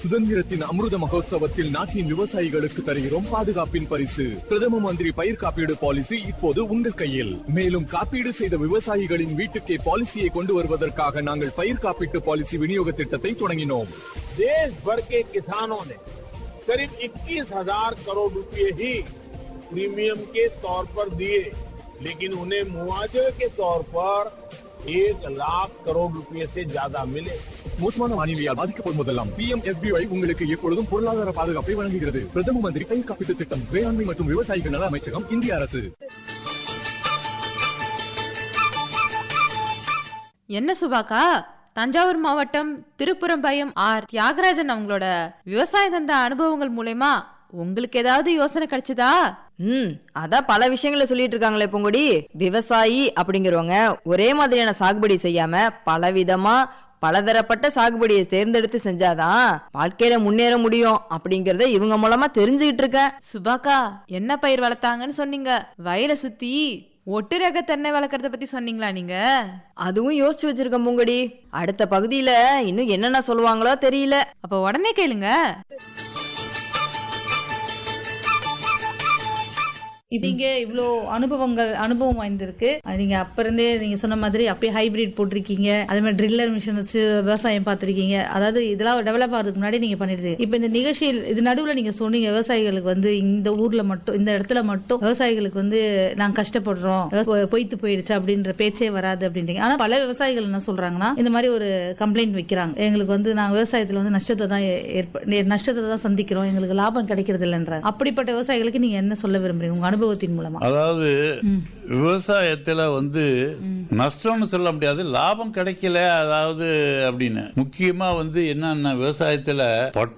சுதந்திரத்தின் அமிர்த மகோத்சவத்தில் நாட்டின் விவசாயிகளுக்கு தருகிறோம் பாதுகாப்பின் பரிசு பிரதம மந்திரி பயிர் காப்பீடு பாலிசி இப்போது உங்கள் கையில் மேலும் காப்பீடு செய்த விவசாயிகளின் வீட்டுக்கே பாலிசியை கொண்டு வருவதற்காக நாங்கள் பயிர் காப்பீட்டு பாலிசி விநியோக திட்டத்தை தொடங்கினோம் देश भर के किसानों ने करीब 21,000 करोड़ रुपए ही प्रीमियम के तौर पर दिए लेकिन उन्हें मुआवजे के तौर पर एक लाख करोड़ रुपए से ज्यादा मिले மோசமான வானிலையால் பாதிக்கப்படும் போதெல்லாம் பிஎம் எஸ்பிஐ உங்களுக்கு எப்பொழுதும் பொருளாதார பாதுகாப்பை வழங்குகிறது பிரதம மந்திரி பயிர் காப்பீட்டு திட்டம் வேளாண்மை மற்றும் விவசாயிகள் நல அமைச்சகம் இந்திய அரசு என்ன சுபாக்கா தஞ்சாவூர் மாவட்டம் திருப்புறம்பயம் ஆர் தியாகராஜன் அவங்களோட விவசாய தந்த அனுபவங்கள் மூலயமா உங்களுக்கு ஏதாவது யோசனை கிடைச்சதா ம் அதான் பல விஷயங்களை சொல்லிட்டு இருக்காங்களே பூங்கொடி விவசாயி அப்படிங்கிறவங்க ஒரே மாதிரியான சாகுபடி செய்யாம பலவிதமா பலதரப்பட்ட சாகுபடியை தேர்ந்தெடுத்து செஞ்சாதான் வாழ்க்கையில முன்னேற முடியும் அப்படிங்கறத இவங்க மூலமா தெரிஞ்சுக்கிட்டு இருக்கேன் சுபாக்கா என்ன பயிர் வளர்த்தாங்கன்னு சொன்னீங்க வயலை சுத்தி ஒட்டு ரக தென்னை வளர்க்கறத பத்தி சொன்னீங்களா நீங்க அதுவும் யோசிச்சு வச்சிருக்கேன் பூங்கொடி அடுத்த பகுதியில இன்னும் என்னென்ன சொல்லுவாங்களோ தெரியல அப்ப உடனே கேளுங்க நீங்க இவ்வளோ அனுபவங்கள் அனுபவம் வாய்ந்திருக்கு அது நீங்க அப்ப இருந்தே நீங்க சொன்ன மாதிரி அப்படியே ஹைபிரிட் போட்டிருக்கீங்க அதே மாதிரி ட்ரில்லர் மிஷின் வச்சு விவசாயம் பார்த்திருக்கீங்க அதாவது இதெல்லாம் டெவலப் ஆகிறதுக்கு முன்னாடி நீங்க பண்ணிட்டு இப்ப இந்த நிகழ்ச்சியில் இது நடுவுல நீங்க சொன்னீங்க விவசாயிகளுக்கு வந்து இந்த ஊர்ல மட்டும் இந்த இடத்துல மட்டும் விவசாயிகளுக்கு வந்து நாங்க கஷ்டப்படுறோம் விவ- பொய்த்து போயிடுச்சு அப்படின்ற பேச்சே வராது அப்படின்றீங்க ஆனா பல விவசாயிகள் என்ன சொல்றாங்கன்னா இந்த மாதிரி ஒரு கம்ப்ளைண்ட் வைக்கிறாங்க எங்களுக்கு வந்து நாங்க விவசாயத்துல வந்து நஷ்டத்தை தான் ஏற்ப நஷ்டத்தை தான் சந்திக்கிறோம் எங்களுக்கு லாபம் கிடைக்கிறது இல்லைன்ற அப்படிப்பட்ட விவசாயிகளுக்கு நீங்க என்ன சொல்ல விரும்புறீங்க உங்க அனுபவத்தின் மூலமா அதாவது ம். விவசாயத்துல வந்து நஷ்டம்னு சொல்ல முடியாது லாபம் கிடைக்கல அதாவது அப்படின்னு முக்கியமா வந்து என்னன்னா விவசாயத்துல